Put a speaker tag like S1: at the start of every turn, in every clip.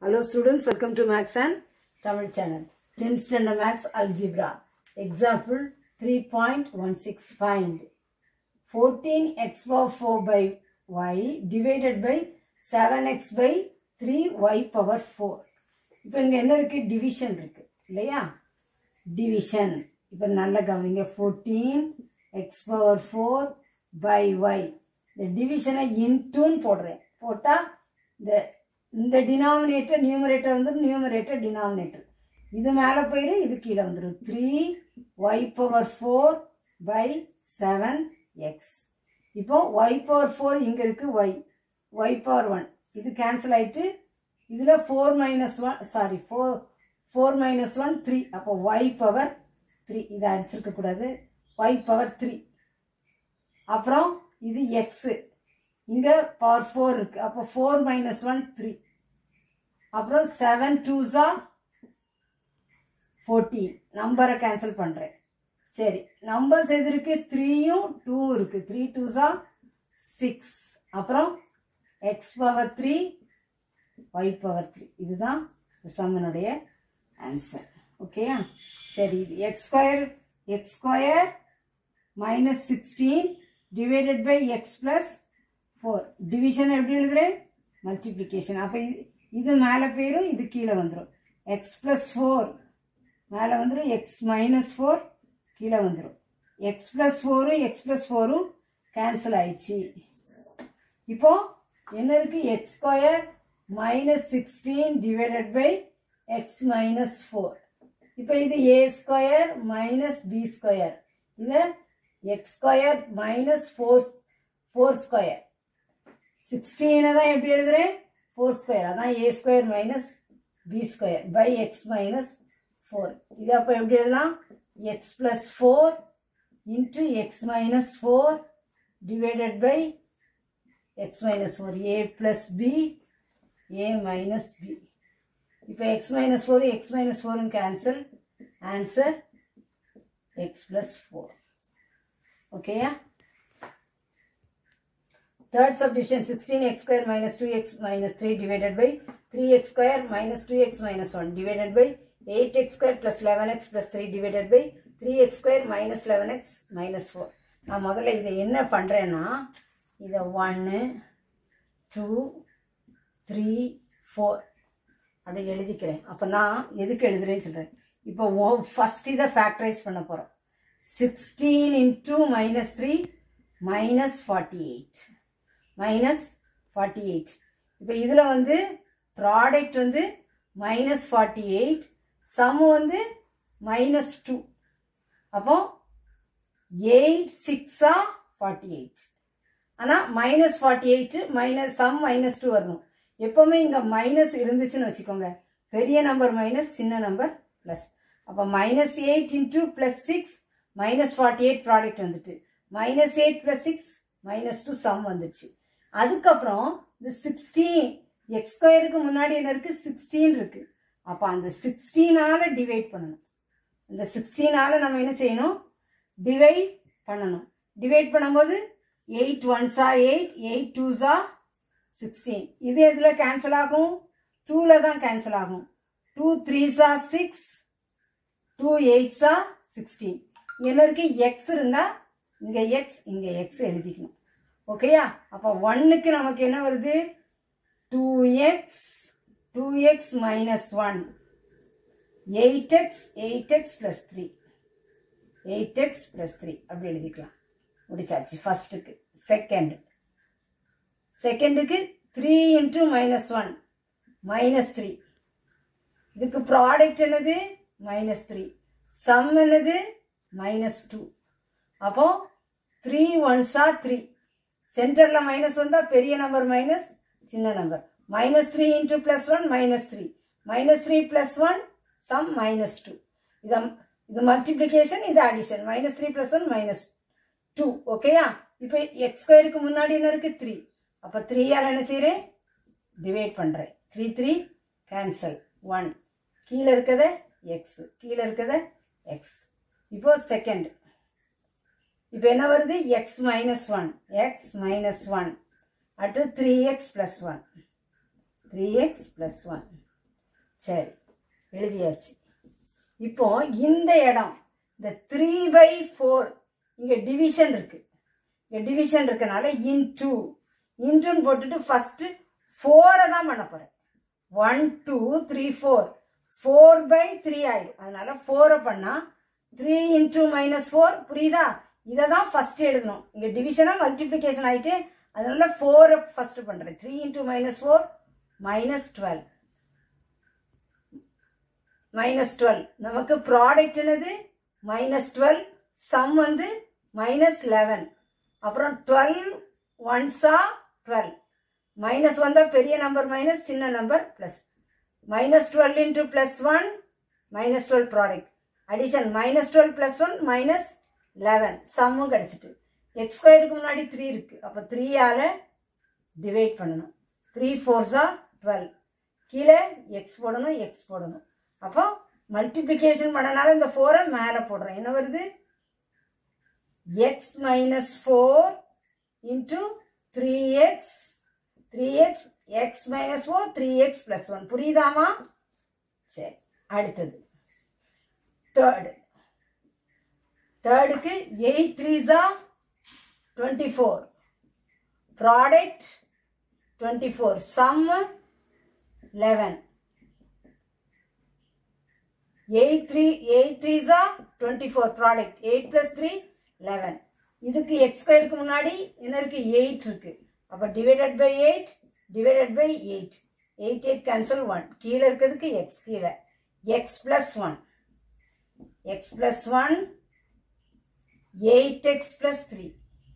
S1: Hello students, welcome to Max and Tamil channel. 10th standard Max Algebra. Example 3.16 find 14x power 4 by y divided by 7x by 3y power 4. இப்போ இங்கே என்ன இருக்கு division இருக்கு இல்லையா division இப்போ நல்ல கவனிங்க fourteen x power four by y இந்த டிவிஷனை இன்டூன்னு போடுறேன் போட்டால் இந்த இந்த டினாமினேட்டர் நியூமரேட்டர் வந்து நியூமரேட்டர் டினாமினேட்டர் இது மேலே போயிடும் இது கீழே வந்துடும் three y power four by seven x இப்போ ஒய் பவர் ஃபோர் இங்கே இருக்குது ஒய் ஒய் பவர் ஒன் இது கேன்சல் ஆயிட்டு இதில் four minus one sorry four four minus one three அப்போ ஒய் பவர் த்ரீ இதை அடிச்சிருக்க கூடாது ஒய் பவர் த்ரீ அப்புறம் இது எக்ஸு இங்கே பவர் ஃபோர் இருக்குது அப்போ ஃபோர் மைனஸ் ஒன் த்ரீ அப்புறம் செவன் டூஸா ஃபோர்டீன் நம்பரை கேன்சல் பண்ணுறேன் சரி நம்பர்ஸ் எது இருக்குது த்ரீயும் டூ இருக்குது த்ரீ டூஸா சிக்ஸ் அப்புறம் x power three y power three இதுதான் சம்மனுடைய ஆன்சர் ஓகேயா சரி இது x square x square minus sixteen divided by x plus four division எப்படி எழுதுறேன் மல்டிப்ளிகேஷன் அப்போ இது இது மேலே போயிடும் இது கீழே வந்துடும் எக்ஸ் ப்ளஸ் ஃபோர் மேலே வந்துடும் எக்ஸ் மைனஸ் ஃபோர் கீழே வந்துடும் எக்ஸ் ப்ளஸ் ஃபோரும் எக்ஸ் ப்ளஸ் ஃபோரும் கேன்சல் ஆயிடுச்சு இப்போ என்ன இருக்கு x square minus sixteen divided by x minus four இப்போ இது A square minus B square இது x square minus four four square சிக்ஸ்டீனை தான் எப்படி எழுதுறேன் ஃபோர் ஸ்கொயர் அதான் A square minus B square by x minus four இது அப்போ எப்படி எழுதலாம் x plus four into x minus four divided by x minus four A plus B A minus B இப்போ x minus four x minus ஃபோரும் cancel answer x plus four ஓகேயா Third subdivision 16x square minus 2x minus 3 divided by 3x square minus 2x minus 1 divided by 8x square plus 11x plus 3 divided by 3x square minus 11x minus 4. நான் முதல்ல இதை என்ன பண்ணுறேன்னா இதை ஒன்று two three four அப்படி எழுதிக்கிறேன் அப்போ நான் எதுக்கு எழுதுறேன்னு சொல்கிறேன் இப்போ ஓ ஃபஸ்ட் இதை ஃபேக்டரைஸ் பண்ண போகிறோம் sixteen into minus three minus forty eight minus forty eight இப்போ இதில் வந்து ப்ராடக்ட் வந்து மைனஸ் ஃபார்ட்டி எயிட் சம் வந்து மைனஸ் டூ அப்போ எயிட் சிக்ஸா ஃபார்ட்டி எயிட் ஆனால் minus forty eight minus sum minus two வரணும் எப்போவுமே இங்கே மைனஸ் இருந்துச்சுன்னு வச்சுக்கோங்க பெரிய நம்பர் மைனஸ் சின்ன நம்பர் ப்ளஸ் அப்போ minus eight into plus six minus forty eight product வந்துட்டு minus eight plus six minus two sum வந்துடுச்சு அதுக்கப்புறம் இந்த சிக்ஸ்டீன் எக்ஸ் ஸ்கொயருக்கு முன்னாடி என்ன இருக்குது சிக்ஸ்டீன் இருக்குது அப்போ அந்த சிக்ஸ்டீனால் டிவைட் பண்ணணும் இந்த சிக்ஸ்டீனால் நம்ம என்ன செய்யணும் டிவைட் பண்ணணும் டிவைட் பண்ணும்போது எயிட் ஒன்ஸா எயிட் எயிட் டூஸா சிக்ஸ்டீன் இது எதில் கேன்சல் ஆகும் டூவில் தான் கேன்சல் ஆகும் டூ த்ரீஸா சிக்ஸ் டூ எயிட்ஸா சிக்ஸ்டீன் என்ன இருக்கு எக்ஸ் இருந்தால் இங்கே எக்ஸ் இங்கே எக்ஸ் எழுதிக்கணும் ஓகேயா அப்போ ஒன்னுக்கு நமக்கு என்ன வருது two x two x minus one eight x eight x plus three eight x plus three அப்படி எழுதிக்கலாம் முடிச்சாச்சு ஃபஸ்ட்டுக்கு செகண்ட் செகண்டுக்கு three into minus one minus three இதுக்கு ப்ராடக்ட் என்னது மைனஸ் த்ரீ சம் என்னது மைனஸ் டூ அப்போ த்ரீ ஒன்ஸா த்ரீ சென்டரில் மைனஸ் வந்தால் பெரிய நம்பர் மைனஸ் சின்ன number minus three into plus one minus three minus three plus one sum minus two இதை இது மல்டிப்ளிகேஷன் இது addition minus three plus one minus two ஓகேயா இப்போ எக்ஸ் ஸ்கொயருக்கு முன்னாடி என்ன இருக்குது த்ரீ அப்போ த்ரீயால் என்ன செய்கிறேன் டிவைட் பண்ணுறேன் த்ரீ த்ரீ கேன்சல் ஒன் கீழே இருக்கத எக்ஸ் கீழே இருக்கத எக்ஸ் இப்போ செகண்ட் இப்போ என்ன வருது x minus one x minus one அடுத்து three x plus one three x plus one சரி எழுதியாச்சு இப்போ இந்த இடம் இந்த த்ரீ பை ஃபோர் இங்கே டிவிஷன் இருக்கு இங்கே டிவிஷன் இருக்கனால இன்டூ இன்டூன்னு போட்டுட்டு ஃபஸ்ட்டு ஃபோரை தான் பண்ண போகிறேன் one two three four four by three ஆயிடும் அதனால ஃபோரை பண்ணால் த்ரீ இன்டூ மைனஸ் ஃபோர் புரியுதா இதை தான் ஃபர்ஸ்ட் எழுதணும் இங்கே டிவிஷனாக மல்டிப்ளிகேஷன் ஆகிட்டு அதனால ஃபோரை ஃபர்ஸ்ட் பண்ணுறேன் three into minus four minus twelve minus twelve நமக்கு ப்ராடக்ட் என்னது மைனஸ் டுவெல் சம் வந்து மைனஸ் லெவன் அப்புறம் டுவெல் ஒன்ஸா டுவெல் மைனஸ் வந்தால் பெரிய நம்பர் மைனஸ் சின்ன number plus minus twelve into plus one minus twelve product addition minus twelve plus one minus eleven சம்மும் கிடச்சிட்டு எக்ஸ் ஸ்கொயருக்கு முன்னாடி த்ரீ இருக்குது அப்போ த்ரீயால் டிவைட் பண்ணணும் த்ரீ ஃபோர்ஸா டுவெல் கீழே எக்ஸ் போடணும் எக்ஸ் போடணும் அப்போ மல்டிப்ளிகேஷன் பண்ணனால இந்த ஃபோரை மேலே போடுறேன் என்ன வருது x minus four into three x three x x minus four three x plus one புரியுதாமா சரி அடுத்தது தேர்டு தேர்டுக்கு எயிட் த்ரீஸா twenty four product twenty four sum eleven eight three eight த்ரீஸா twenty four product eight plus three eleven இதுக்கு x ஸ்கொயருக்கு முன்னாடி என்ன இருக்கு எயிட் இருக்கு அப்போ divided by eight divided by eight eight eight cancel one கீழே இருக்கிறதுக்கு எக்ஸ் கீழே x plus one x plus one eight x plus three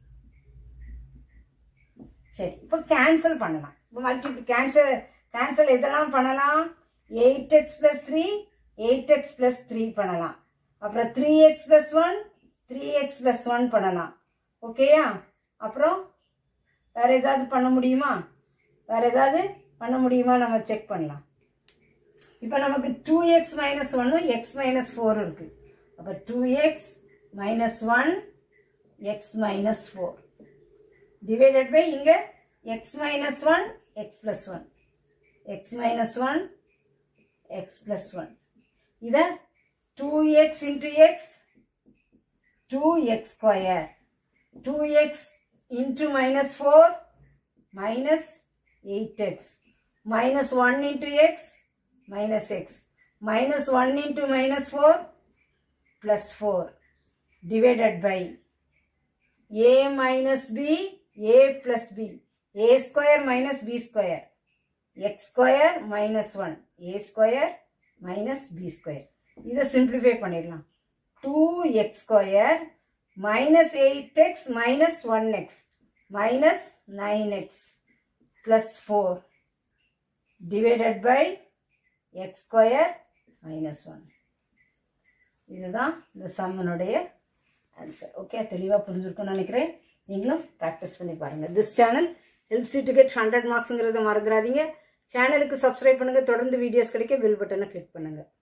S1: சரி இப்போ கேன்சல் பண்ணலாம் இப்போ மல்டிப்ளி கேன்சல் கேன்சல் எதெல்லாம் பண்ணலாம் eight x plus three eight x plus three பண்ணலாம் அப்புறம் three x plus one three x plus one பண்ணலாம் ஓகேயா அப்புறம் வேறு ஏதாவது பண்ண முடியுமா வேறு ஏதாவது பண்ண முடியுமா நம்ம செக் பண்ணலாம் இப்போ நமக்கு டூ எக்ஸ் மைனஸ் ஒன்னும் எக்ஸ் மைனஸ் ஃபோர் இருக்குது அப்போ two x minus one x minus four divided by இங்கே x minus one x plus one x minus one x plus one இதை two x into x two x square two x into minus four minus eight x minus one into x minus x minus 1 into minus 4 plus 4 divided by a minus b a plus b a square minus b square x square minus 1 a square minus b square இதை simplify பண்ணிடலாம் 2x square minus 8x minus 1x minus 9x plus 4 divided by x square minus one இதுதான் இந்த சம்மனுடைய answer okay தெளிவாக புரிஞ்சிருக்கும்னு நினைக்கிறேன் நீங்களும் practice பண்ணி பாருங்கள் this channel help to get hundred மார்க்ஸுங்கிறத மறந்துடாதீங்க சேனலுக்கு சப்ஸ்கிரைப் பண்ணுங்கள் தொடர்ந்து வீடியோஸ் கிடைக்க பெல் பட்டனை கிளிக் பண்ணுங்கள்